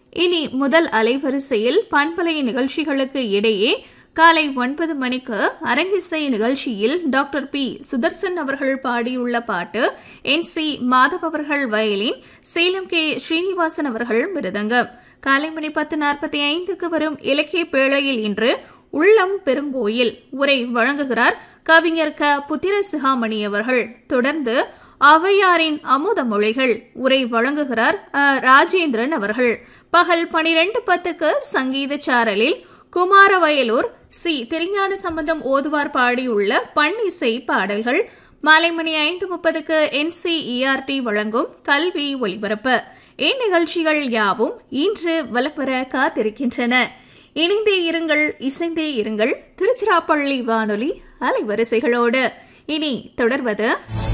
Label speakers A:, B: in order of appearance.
A: இனி முதல் அலைவரிசையில் பண்பலை நிகழ்ச்சிகளுக்கு இடையே காலை ஒன்பது மணிக்கு அரங்கிசை நிகழ்ச்சியில் டாக்டர் பி சுதர்சன் அவர்கள் பாடியுள்ள பாட்டு என் சி மாதவ் அவர்கள் வயலின் சேலம் கே ஸ்ரீனிவாசன் அவர்கள் மிருதங்கம் காலை மணி பத்து நாற்பத்தி ஐந்துக்கு வரும் இலக்கிய பேழையில் இன்று உள்ளம் பெருங்கோயில் உரை வழங்குகிறார் கவிஞர் க புத்திர சிகாமணி அவர்கள் தொடர்ந்து ஔவையாரின் அமுத மொழிகள் உரை வழங்குகிறார் அ. ராஜேந்திரன் அவர்கள் பகல் பனிரெண்டு பத்துக்கு சங்கீத சாரலில் குமாரவயலூர் சி திருஞான சம்பந்தம் ஓதுவார் பாடியுள்ள பன்னிசை பாடல்கள் மாலை மணி ஐந்து முப்பதுக்கு என்சிஇஆர்டி வழங்கும் கல்வி ஒலிபரப்பு இந்நிகழ்ச்சிகள் யாவும் இன்று வலப்பெற காத்திருக்கின்றன இணைந்தே இருங்கள் இசைந்தே இருங்கள் திருச்சிராப்பள்ளி வானொலி அலைவரிசைகளோடு இனி தொடர்வது